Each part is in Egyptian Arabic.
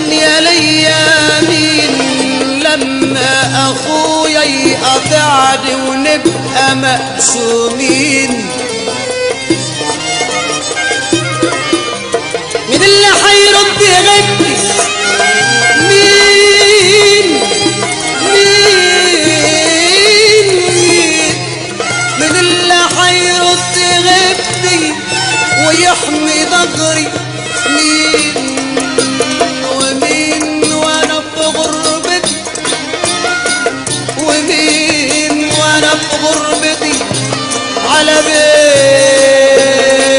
الدنيا ليا مين لما اخويا يقطعني ونبقى مقسومين مين اللي حيرد غيبتي مين مين مين من اللي حيرد غيبتي ويحمي ضغري مين ومين وانا في غربتي ومين وانا في غربتي على بيت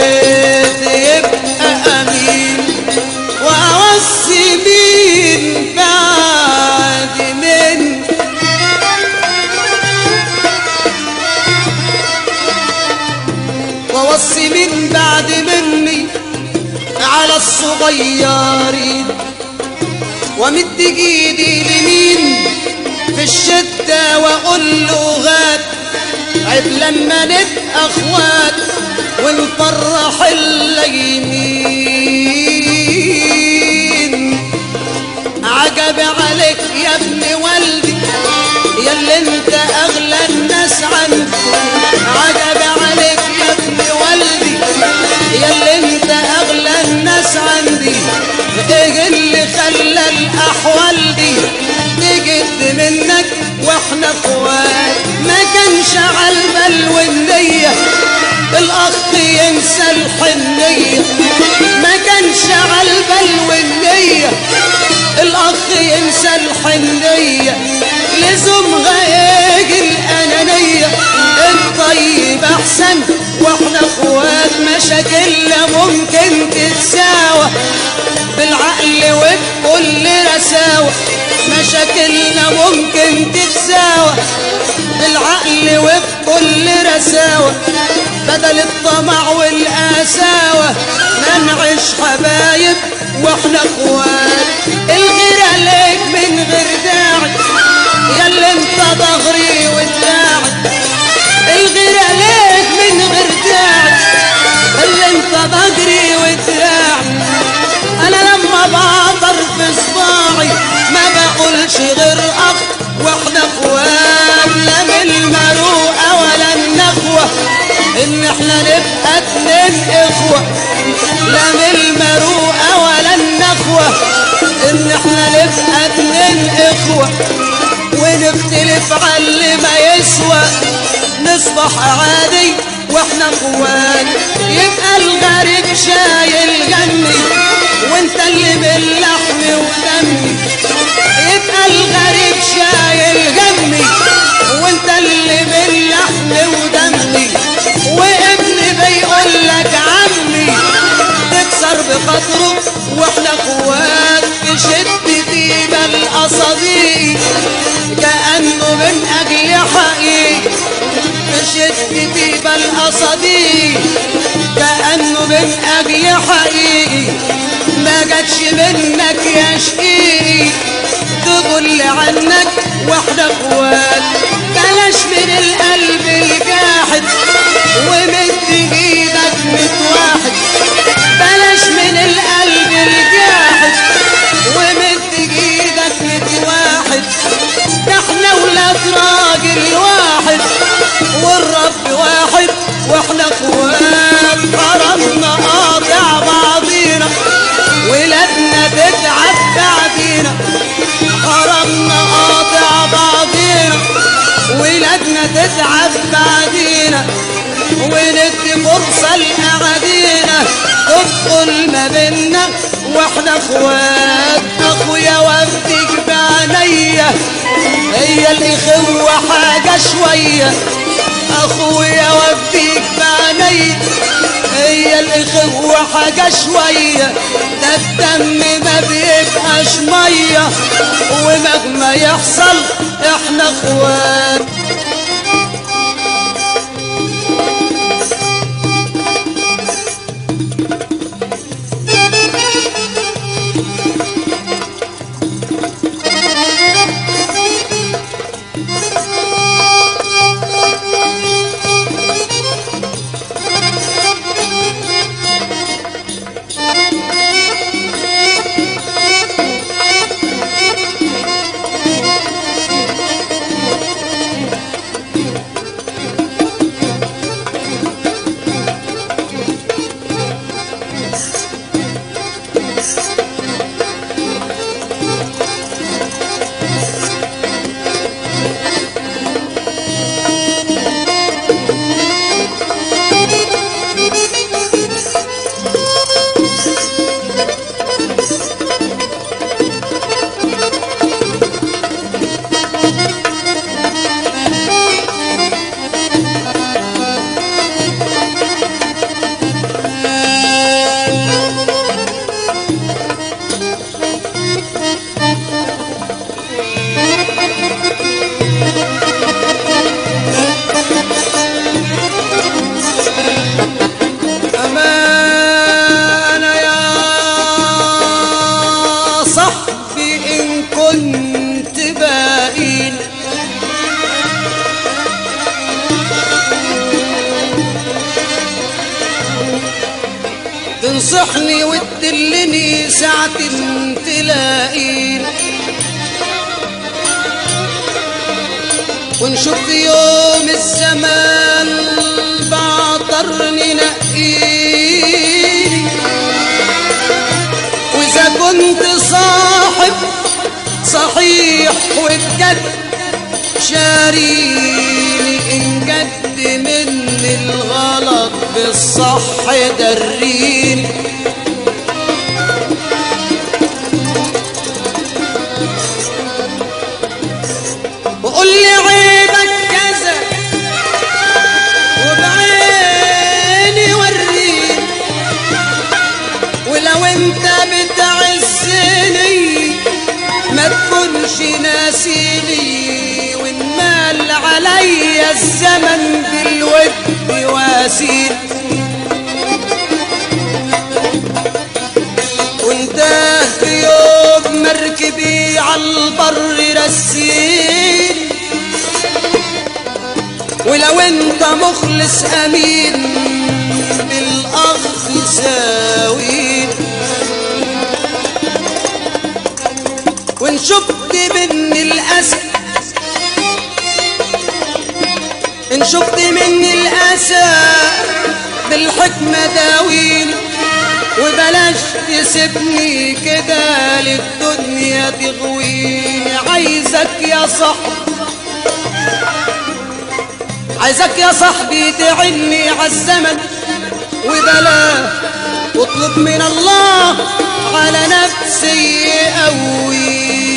يبقى امين واوصي مين بعد من واوصي مين بعد مني على الصغيرين ومد ايدي لمين في الشدة واقول له غات عيب لما نبقى اخوات ونفرح الليمين عجب عليك يا ابن والدي يا اللي انت اغلى الناس عندي عجب عليك يا ابن والدي يا اللي انت اغلى الناس عندي ايه اللي خلى الاحوال دي تجد منك واحنا اخوات ما كانش على البال والنية الاخ ينسى الحنية ما كانش على البال والنية الاخ ينسى الحنية لزومها يجي الانانية الطيب احسن واحنا اخوات مشاكلنا ممكن تتساوى بالعقل وبكل رساوة مشاكلنا ممكن تتساوى بالعقل وبكل رساوة بدل الطمع والقساوة ما نعيش حبايب واحنا اخوات الغير عليك من غير داعي يا اللي انت ظهري ودراعي الغير عليك من غير داعي اللي انت ظهري ودراعي انا لما بعطر في صباعي ما بقولش غير اخ واحنا اخوات لا من المروءه ولا النخوه ان احنا نبقى اتنين اخوه لا من المروءه ولا النخوه ان احنا نبقى اتنين اخوه ونختلف على اللي ما يسوى نصبح عادي واحنا اخوات يبقى الغريب شايل جني وانت اللي باللحم ودمي يبقى الغريب شايل جني وانت اللي باللحم ودمي وابني بيقول لك عمي تكسر بخاطره واحنا اخوات في شدتي بل اصديق كانه من اجل حقيقي في شدتي بل اصديق كانه من اجل حقيقي ما جاتش منك يا شقيقي تقول عنك واحنا اخوات بلاش من القلب الجاحد ومد ايدك مت واحد بلاش من القلب الجاحد ومد ايدك مت واحد ده احنا ولاد راجل واحد والرب واحد واحنا اخوات حرمنا قاطع بعضينا ولادنا تتعب بعدينا حرمنا قاطع بعضينا ولادنا تتعب بعدينا وندي فرصة لأعادينا تدخل ما بينا واحنا اخوات اخويا وفدك بعينيا هي الاخوة حاجة شوية اخويا وفدك بعينيا هي الاخوة حاجة شوية ده الدم ما بيبقاش مية ومهما يحصل احنا اخوات إن كنت باين تنصحني وتدلني ساعة تلاقين ونشوف يوم الزمان بعطرني نقيني وإذا كنت صاحب صحيح وبجد شاريني إن جد مني الغلط بالصح دريني وقول لي عيبك كذا وبعيني وريني ولو انت بتعزني ما تكونش ناسيني وانمال عليا الزمن بالود واسيل وانت في يوم مركبي عالبر رسيل ولو انت مخلص امين بالاخ ساوين وان شفت مني الاسى ان شفت مني الاسى بالحكمة داوين وبلاش تسيبني كده للدنيا تغويني عايزك يا صاحبي عايزك يا صاحبي تعني عالزمن وبلاه واطلب من الله على نفسي قوي